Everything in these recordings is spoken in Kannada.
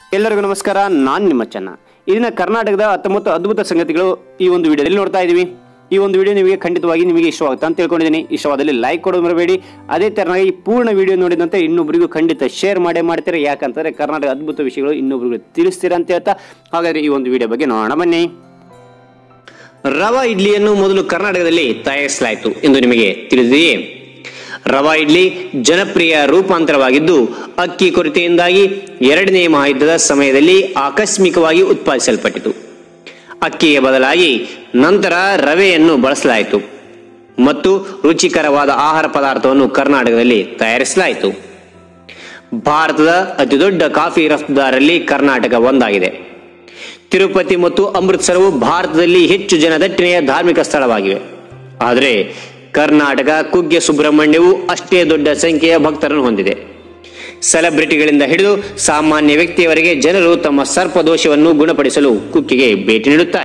ಎಲ್ಲರಿಗೂ ನಮಸ್ಕಾರ ನಾನು ನಿಮ್ಮ ಚೆನ್ನ ಇದನ್ನ ಕರ್ನಾಟಕದ ಹತ್ತೊಂಬತ್ತು ಅದ್ಭುತ ಸಂಗತಿಗಳು ಈ ಒಂದು ವಿಡಿಯೋದಲ್ಲಿ ನೋಡ್ತಾ ಇದ್ದೀವಿ ಈ ಒಂದು ವಿಡಿಯೋ ನಿಮಗೆ ಖಂಡಿತವಾಗಿ ನಿಮಗೆ ಇಷ್ಟವಾಗುತ್ತೆ ಅಂತ ತಿಳ್ಕೊಂಡಿದ್ದೀನಿ ಇಷ್ಟವಾದಲ್ಲಿ ಲೈಕ್ ಕೊಡೋದು ಮರಬೇಡಿ ಅದೇ ತರನಾಗಿ ಈ ಪೂರ್ಣ ವಿಡಿಯೋ ನೋಡಿದಂತೆ ಇನ್ನೊಬ್ಬರಿಗೂ ಖಂಡಿತ ಶೇರ್ ಮಾಡೇ ಮಾಡ್ತೀರಾ ಯಾಕಂತಂದ್ರೆ ಕರ್ನಾಟಕ ಅದ್ಭುತ ವಿಷಯಗಳು ಇನ್ನೊಬ್ಬರಿಗೂ ತಿಳಿಸ್ತೀರಾ ಅಂತ ಹೇಳ್ತಾ ಹಾಗಾದ್ರೆ ಈ ಒಂದು ವಿಡಿಯೋ ಬಗ್ಗೆ ನೋಡೋಣ ಬನ್ನಿ ರವಾ ಇಡ್ಲಿಯನ್ನು ಮೊದಲು ಕರ್ನಾಟಕದಲ್ಲಿ ತಯಾರಿಸಲಾಯಿತು ಎಂದು ನಿಮಗೆ ತಿಳಿದಿದೆಯೇ ರವಾ ಇಡ್ಲಿ ಜನಪ್ರಿಯ ರೂಪಾಂತರವಾಗಿದ್ದು ಅಕ್ಕಿ ಕೊರತೆಯಿಂದಾಗಿ ಎರಡನೇ ಮಹಾಯುದ್ಧದ ಸಮಯದಲ್ಲಿ ಆಕಸ್ಮಿಕವಾಗಿ ಉತ್ಪಾದಿಸಲ್ಪಟ್ಟಿತು ಅಕ್ಕಿಯ ಬದಲಾಗಿ ನಂತರ ರವೆಯನ್ನು ಬಳಸಲಾಯಿತು ಮತ್ತು ರುಚಿಕರವಾದ ಆಹಾರ ಪದಾರ್ಥವನ್ನು ಕರ್ನಾಟಕದಲ್ಲಿ ತಯಾರಿಸಲಾಯಿತು ಭಾರತದ ಅತಿದೊಡ್ಡ ಕಾಫಿ ರಫ್ತುದಾರರಲ್ಲಿ ಕರ್ನಾಟಕ ಒಂದಾಗಿದೆ ತಿರುಪತಿ ಮತ್ತು ಅಮೃತ್ಸರವು ಭಾರತದಲ್ಲಿ ಹೆಚ್ಚು ಜನದಟ್ಟಣೆಯ ಧಾರ್ಮಿಕ ಸ್ಥಳವಾಗಿವೆ ಆದರೆ ಕರ್ನಾಟಕ ಕುಗ್ಗೆ ಸುಬ್ರಹ್ಮಣ್ಯವು ಅಷ್ಟೇ ದೊಡ್ಡ ಸಂಖ್ಯೆಯ ಭಕ್ತರನ್ನು ಹೊಂದಿದೆ ಸೆಲೆಬ್ರಿಟಿಗಳಿಂದ ಹಿಡಿದು ಸಾಮಾನ್ಯ ವ್ಯಕ್ತಿಯವರೆಗೆ ಜನರು ತಮ್ಮ ಸರ್ಪದೋಷವನ್ನು ಗುಣಪಡಿಸಲು ಕುಕ್ಕೆಗೆ ಭೇಟಿ ನೀಡುತ್ತಾರೆ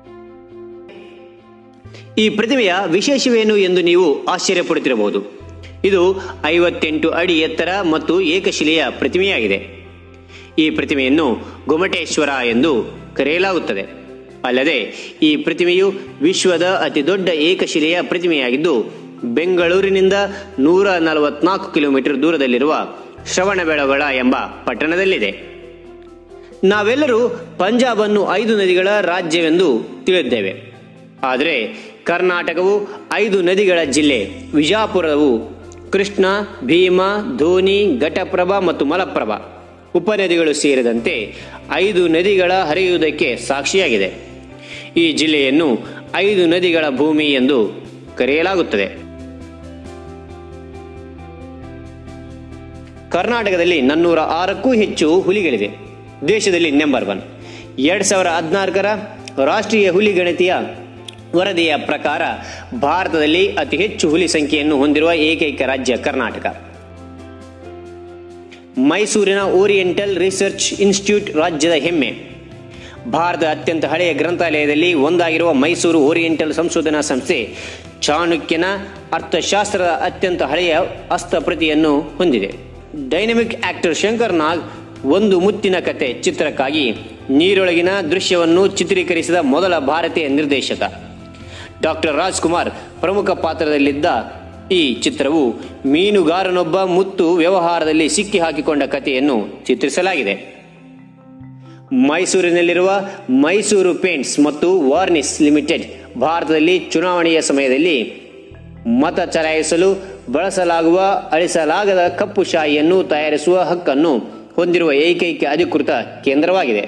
ಈ ಪ್ರತಿಮೆಯ ವಿಶೇಷವೇನು ಎಂದು ನೀವು ಆಶ್ಚರ್ಯಪಡುತ್ತಿರಬಹುದು ಇದು ಐವತ್ತೆಂಟು ಅಡಿ ಎತ್ತರ ಮತ್ತು ಏಕಶಿಲೆಯ ಪ್ರತಿಮೆಯಾಗಿದೆ ಈ ಪ್ರತಿಮೆಯನ್ನು ಗೊಮಟೇಶ್ವರ ಎಂದು ಕರೆಯಲಾಗುತ್ತದೆ ಅಲ್ಲದೆ ಈ ಪ್ರತಿಮೆಯು ವಿಶ್ವದ ಅತಿ ದೊಡ್ಡ ಏಕಶಿಲೆಯ ಪ್ರತಿಮೆಯಾಗಿದ್ದು ಬೆಂಗಳೂರಿನಿಂದ ನೂರ ನಲವತ್ನಾಲ್ಕು ಕಿಲೋಮೀಟರ್ ದೂರದಲ್ಲಿರುವ ಶ್ರವಣಬೆಳಗೊಳ ಎಂಬ ಪಟ್ಟಣದಲ್ಲಿದೆ ನಾವೆಲ್ಲರೂ ಪಂಜಾಬನ್ನು ಐದು ನದಿಗಳ ರಾಜ್ಯವೆಂದು ತಿಳಿದಿದ್ದೇವೆ ಆದರೆ ಕರ್ನಾಟಕವು ಐದು ನದಿಗಳ ಜಿಲ್ಲೆ ವಿಜಾಪುರವು ಕೃಷ್ಣ ಭೀಮ ಧೋನಿ ಘಟಪ್ರಭಾ ಮತ್ತು ಮಲಪ್ರಭಾ ಉಪನದಿಗಳು ಸೇರಿದಂತೆ ಐದು ನದಿಗಳ ಹರಿಯುವುದಕ್ಕೆ ಸಾಕ್ಷಿಯಾಗಿದೆ ಈ ಜಿಲ್ಲೆಯನ್ನು ಐದು ನದಿಗಳ ಭೂಮಿ ಎಂದು ಕರೆಯಲಾಗುತ್ತದೆ ಕರ್ನಾಟಕದಲ್ಲಿ ನನ್ನೂರ ಆರಕ್ಕೂ ಹೆಚ್ಚು ಹುಲಿಗಳಿವೆ ದೇಶದಲ್ಲಿ ನಂಬರ್ ಒನ್ ಎರಡ್ ಸಾವಿರ ಹದಿನಾಲ್ಕರ ರಾಷ್ಟ್ರೀಯ ಹುಲಿ ಗಣತಿಯ ವರದಿಯ ಪ್ರಕಾರ ಭಾರತದಲ್ಲಿ ಅತಿ ಹೆಚ್ಚು ಹುಲಿ ಸಂಖ್ಯೆಯನ್ನು ಹೊಂದಿರುವ ಏಕೈಕ ರಾಜ್ಯ ಕರ್ನಾಟಕ ಮೈಸೂರಿನ ಓರಿಯೆಂಟಲ್ ರಿಸರ್ಚ್ ಇನ್ಸ್ಟಿಟ್ಯೂಟ್ ರಾಜ್ಯದ ಹೆಮ್ಮೆ ಭಾರತದ ಅತ್ಯಂತ ಹಳೆಯ ಗ್ರಂಥಾಲಯದಲ್ಲಿ ಒಂದಾಗಿರುವ ಮೈಸೂರು ಓರಿಯೆಂಟಲ್ ಸಂಶೋಧನಾ ಸಂಸ್ಥೆ ಚಾಣಕ್ಯನ ಅರ್ಥಶಾಸ್ತ್ರದ ಅತ್ಯಂತ ಹಳೆಯ ಹಸ್ತಪ್ರತಿಯನ್ನು ಹೊಂದಿದೆ ಡೈನಮಿಕ್ ಆಕ್ಟರ್ ಶಂಕರ್ ನಾಗ್ ಒಂದು ಮುತ್ತಿನ ಕತೆ ಚಿತ್ರಕ್ಕಾಗಿ ನೀರೊಳಗಿನ ದೃಶ್ಯವನ್ನು ಚಿತ್ರೀಕರಿಸಿದ ಮೊದಲ ಭಾರತೀಯ ನಿರ್ದೇಶಕ ಡಾಕ್ಟರ್ ರಾಜ್ಕುಮಾರ್ ಪ್ರಮುಖ ಪಾತ್ರದಲ್ಲಿದ್ದ ಈ ಚಿತ್ರವು ಮೀನುಗಾರನೊಬ್ಬ ಮುತ್ತು ವ್ಯವಹಾರದಲ್ಲಿ ಸಿಕ್ಕಿ ಹಾಕಿಕೊಂಡ ಕಥೆಯನ್ನು ಚಿತ್ರಿಸಲಾಗಿದೆ ಮೈಸೂರಿನಲ್ಲಿರುವ ಮೈಸೂರು ಪೇಂಟ್ಸ್ ಮತ್ತು ವಾರ್ನಿಸ್ ಲಿಮಿಟೆಡ್ ಭಾರತದಲ್ಲಿ ಚುನಾವಣೆಯ ಸಮಯದಲ್ಲಿ ಮತ ಚಲಾಯಿಸಲು ಬಳಸಲಾಗುವ ಅಳಿಸಲಾಗದ ಕಪ್ಪು ಶಾಯಿಯನ್ನು ತಯಾರಿಸುವ ಹಕ್ಕನ್ನು ಹೊಂದಿರುವ ಏಕೈಕ ಅಧಿಕೃತ ಕೇಂದ್ರವಾಗಿದೆ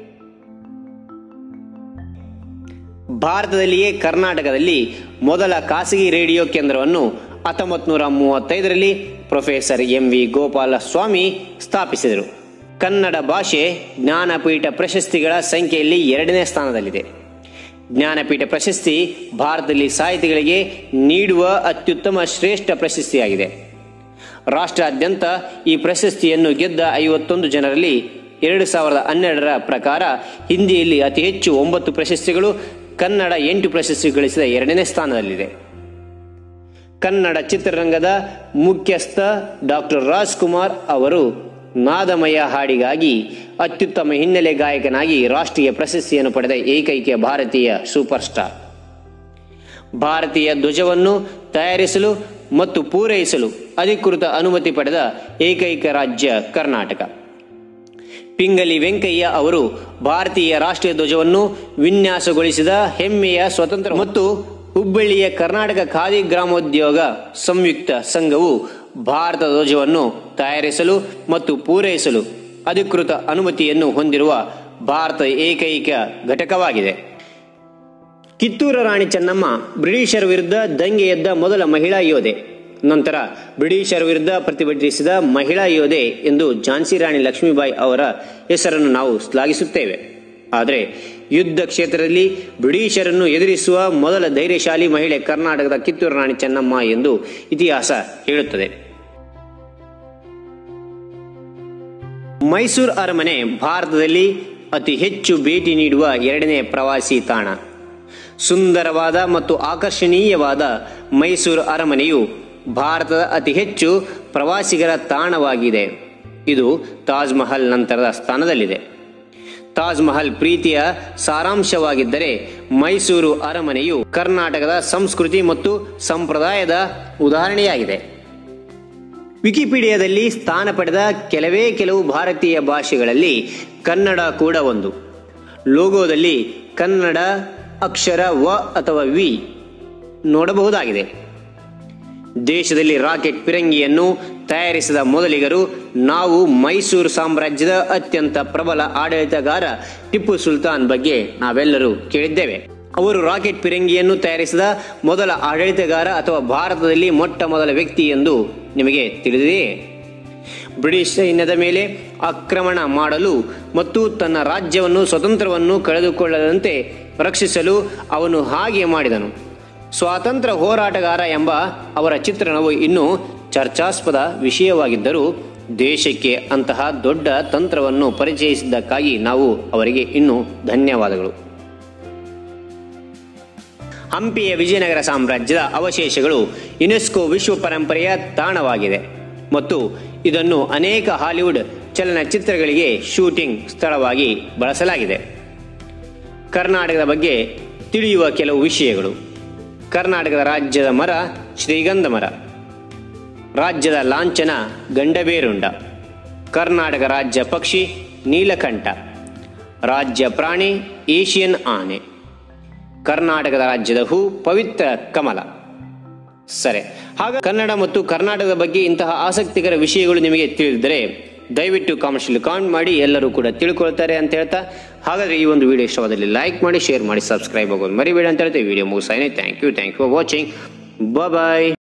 ಭಾರತದಲ್ಲಿಯೇ ಕರ್ನಾಟಕದಲ್ಲಿ ಮೊದಲ ಖಾಸಗಿ ರೇಡಿಯೋ ಕೇಂದ್ರವನ್ನು ಹತ್ತೊಂಬತ್ತು ನೂರ ಮೂವತ್ತೈದರಲ್ಲಿ ಪ್ರೊಫೆಸರ್ ಎಂ ವಿ ಗೋಪಾಲಸ್ವಾಮಿ ಸ್ಥಾಪಿಸಿದರು ಕನ್ನಡ ಭಾಷೆ ಜ್ಞಾನಪೀಠ ಪ್ರಶಸ್ತಿಗಳ ಸಂಖ್ಯೆಯಲ್ಲಿ ಎರಡನೇ ಸ್ಥಾನದಲ್ಲಿದೆ ಜ್ಞಾನಪೀಠ ಪ್ರಶಸ್ತಿ ಭಾರತದಲ್ಲಿ ಸಾಹಿತಿಗಳಿಗೆ ನೀಡುವ ಅತ್ಯುತ್ತಮ ಶ್ರೇಷ್ಠ ಪ್ರಶಸ್ತಿಯಾಗಿದೆ ರಾಷ್ಟ್ರಾದ್ಯಂತ ಈ ಪ್ರಶಸ್ತಿಯನ್ನು ಗೆದ್ದ ಐವತ್ತೊಂದು ಜನರಲ್ಲಿ ಎರಡು ಸಾವಿರದ ಹನ್ನೆರಡರ ಪ್ರಕಾರ ಹಿಂದಿಯಲ್ಲಿ ಅತಿ ಹೆಚ್ಚು ಒಂಬತ್ತು ಪ್ರಶಸ್ತಿಗಳು ಕನ್ನಡ ಎಂಟು ಪ್ರಶಸ್ತಿ ಗಳಿಸಿದ ಎರಡನೇ ಸ್ಥಾನದಲ್ಲಿದೆ ಕನ್ನಡ ಚಿತ್ರರಂಗದ ಮುಖ್ಯಸ್ಥ ಡಾಕ್ಟರ್ ರಾಜ್ಕುಮಾರ್ ಅವರು ನಾದಮಯ ಹಾಡಿಗಾಗಿ ಅತ್ಯುತ್ತಮ ಹಿನ್ನೆಲೆ ಗಾಯಕನಾಗಿ ರಾಷ್ಟ್ರೀಯ ಪ್ರಶಸ್ತಿಯನ್ನು ಪಡೆದ ಏಕೈಕ ಭಾರತೀಯ ಸೂಪರ್ ಸ್ಟಾರ್ ಭಾರತೀಯ ಧ್ವಜವನ್ನು ತಯಾರಿಸಲು ಮತ್ತು ಪೂರೈಸಲು ಅಧಿಕೃತ ಅನುಮತಿ ಪಡೆದ ಏಕೈಕ ರಾಜ್ಯ ಕರ್ನಾಟಕ ಪಿಂಗಲಿ ವೆಂಕಯ್ಯ ಅವರು ಭಾರತೀಯ ರಾಷ್ಟ್ರೀಯ ಧ್ವಜವನ್ನು ವಿನ್ಯಾಸಗೊಳಿಸಿದ ಹೆಮ್ಮೆಯ ಸ್ವತಂತ್ರ ಮತ್ತು ಹುಬ್ಬಳ್ಳಿಯ ಕರ್ನಾಟಕ ಖಾದಿ ಗ್ರಾಮೋದ್ಯೋಗ ಸಂಯುಕ್ತ ಸಂಘವು ಭಾರತ ಧ್ವಜವನ್ನು ತಯಾರಿಸಲು ಮತ್ತು ಪೂರೈಸಲು ಅಧಿಕೃತ ಅನುಮತಿಯನ್ನು ಹೊಂದಿರುವ ಭಾರತ ಏಕೈಕ ಘಟಕವಾಗಿದೆ ಕಿತ್ತೂರ ರಾಣಿ ಚೆನ್ನಮ್ಮ ಬ್ರಿಟಿಷರ ವಿರುದ್ಧ ದಂಗೆ ಎದ್ದ ಮೊದಲ ಮಹಿಳಾ ಯೋಧೆ ನಂತರ ಬ್ರಿಟಿಷರ ವಿರುದ್ಧ ಪ್ರತಿಭಟಿಸಿದ ಮಹಿಳಾ ಯೋಧೆ ಎಂದು ಝಾನ್ಸಿ ರಾಣಿ ಲಕ್ಷ್ಮೀಬಾಯಿ ಅವರ ಹೆಸರನ್ನು ನಾವು ಶ್ಲಾಘಿಸುತ್ತೇವೆ ಆದರೆ ಯುದ್ಧ ಕ್ಷೇತ್ರದಲ್ಲಿ ಬ್ರಿಟಿಷರನ್ನು ಎದುರಿಸುವ ಮೊದಲ ಧೈರ್ಯಶಾಲಿ ಮಹಿಳೆ ಕರ್ನಾಟಕದ ಕಿತ್ತೂರು ರಾಣಿ ಚೆನ್ನಮ್ಮ ಎಂದು ಇತಿಹಾಸ ಹೇಳುತ್ತದೆ ಮೈಸೂರು ಅರಮನೆ ಭಾರತದಲ್ಲಿ ಅತಿ ಹೆಚ್ಚು ಭೇಟಿ ನೀಡುವ ಎರಡನೇ ಪ್ರವಾಸಿ ತಾಣ ಸುಂದರವಾದ ಮತ್ತು ಆಕರ್ಷಣೀಯವಾದ ಮೈಸೂರು ಅರಮನೆಯು ಭಾರತದ ಅತಿ ಹೆಚ್ಚು ಪ್ರವಾಸಿಗರ ತಾಣವಾಗಿದೆ ಇದು ತಾಜ್ ಮಹಲ್ ನಂತರದ ಸ್ಥಾನದಲ್ಲಿದೆ ತಾಜ್ ಮಹಲ್ ಪ್ರೀತಿಯ ಸಾರಾಂಶವಾಗಿದ್ದರೆ ಮೈಸೂರು ಅರಮನೆಯು ಕರ್ನಾಟಕದ ಸಂಸ್ಕೃತಿ ಮತ್ತು ಸಂಪ್ರದಾಯದ ಉದಾಹರಣೆಯಾಗಿದೆ ವಿಕಿಪೀಡಿಯಾದಲ್ಲಿ ಸ್ಥಾನ ಪಡೆದ ಕೆಲವೇ ಕೆಲವು ಭಾರತೀಯ ಭಾಷೆಗಳಲ್ಲಿ ಕನ್ನಡ ಕೂಡ ಒಂದು ಲೋಗೋದಲ್ಲಿ ಕನ್ನಡ ಅಕ್ಷರ ವ ಅಥವಾ ವಿ ನೋಡಬಹುದಾಗಿದೆ ದೇಶದಲ್ಲಿ ರಾಕೆಟ್ ಪಿರಂಗಿಯನ್ನು ತಯಾರಿಸಿದ ಮೊದಲಿಗರು ನಾವು ಮೈಸೂರು ಸಾಮ್ರಾಜ್ಯದ ಅತ್ಯಂತ ಪ್ರಬಲ ಆಡಳಿತಗಾರ ಟಿಪ್ಪು ಸುಲ್ತಾನ್ ಬಗ್ಗೆ ನಾವೆಲ್ಲರೂ ಕೇಳಿದ್ದೇವೆ ಅವರು ರಾಕೆಟ್ ಪಿರಂಗಿಯನ್ನು ತಯಾರಿಸಿದ ಮೊದಲ ಆಡಳಿತಗಾರ ಅಥವಾ ಭಾರತದಲ್ಲಿ ಮೊಟ್ಟ ಮೊದಲ ವ್ಯಕ್ತಿ ಎಂದು ನಿಮಗೆ ತಿಳಿದಿದೆಯೇ ಬ್ರಿಟಿಷ್ ಸೈನ್ಯದ ಮೇಲೆ ಆಕ್ರಮಣ ಮಾಡಲು ಮತ್ತು ತನ್ನ ರಾಜ್ಯವನ್ನು ಸ್ವತಂತ್ರವನ್ನು ಕಳೆದುಕೊಳ್ಳದಂತೆ ರಕ್ಷಿಸಲು ಅವನು ಹಾಗೆ ಮಾಡಿದನು ಸ್ವಾತಂತ್ರ್ಯ ಹೋರಾಟಗಾರ ಎಂಬ ಅವರ ಚಿತ್ರಣವು ಇನ್ನೂ ಚರ್ಚಾಸ್ಪದ ವಿಷಯವಾಗಿದ್ದರೂ ದೇಶಕ್ಕೆ ಅಂತಹ ದೊಡ್ಡ ತಂತ್ರವನ್ನು ಪರಿಚಯಿಸಿದ್ದಕ್ಕಾಗಿ ನಾವು ಅವರಿಗೆ ಇನ್ನೂ ಧನ್ಯವಾದಗಳು ಹಂಪಿಯ ವಿಜಯನಗರ ಸಾಮ್ರಾಜ್ಯದ ಅವಶೇಷಗಳು ಯುನೆಸ್ಕೋ ವಿಶ್ವ ಪರಂಪರೆಯ ತಾಣವಾಗಿದೆ ಮತ್ತು ಇದನ್ನು ಅನೇಕ ಹಾಲಿವುಡ್ ಚಲನಚಿತ್ರಗಳಿಗೆ ಶೂಟಿಂಗ್ ಸ್ಥಳವಾಗಿ ಬಳಸಲಾಗಿದೆ ಕರ್ನಾಟಕದ ಬಗ್ಗೆ ತಿಳಿಯುವ ಕೆಲವು ವಿಷಯಗಳು ಕರ್ನಾಟಕದ ರಾಜ್ಯದ ಮರ ಶ್ರೀಗಂಧ ಮರ ರಾಜ್ಯದ ಲಾಂಛನ ಗಂಡಬೇರುಂಡ ಕರ್ನಾಟಕ ರಾಜ್ಯ ಪಕ್ಷಿ ನೀಲಕಂಠ ರಾಜ್ಯ ಪ್ರಾಣಿ ಏಷಿಯನ್ ಆನೆ ಕರ್ನಾಟಕದ ರಾಜ್ಯದ ಹೂ ಪವಿತ್ರ ಕಮಲ ಸರಿ ಹಾಗ ಕನ್ನಡ ಮತ್ತು ಕರ್ನಾಟಕದ ಬಗ್ಗೆ ಇಂತಹ ಆಸಕ್ತಿಕರ ವಿಷಯಗಳು ನಿಮಗೆ ತಿಳಿದಿದ್ದರೆ ದಯವಿಟ್ಟು ಕಾಮೆಂಟ್ಸಲ್ಲಿ ಕಾಮೆಂಟ್ ಮಾಡಿ ಎಲ್ಲರೂ ಕೂಡ ತಿಳ್ಕೊಳ್ತಾರೆ ಅಂತ ಹೇಳ್ತಾ ಹಾಗಾದ್ರೆ ಈ ಒಂದು ವಿಡಿಯೋ ಇಷ್ಟವಾದಲ್ಲಿ ಲೈಕ್ ಮಾಡಿ ಶೇರ್ ಮಾಡಿ ಸಬ್ಸ್ಕ್ರೈಬ್ ಆಗೋದು ಮರಿಬೇಡ ಅಂತ ಹೇಳ್ತಾ ಈ ವಿಡಿಯೋ ಮುಗಿಸಾನೆ thank you thank you for watching bye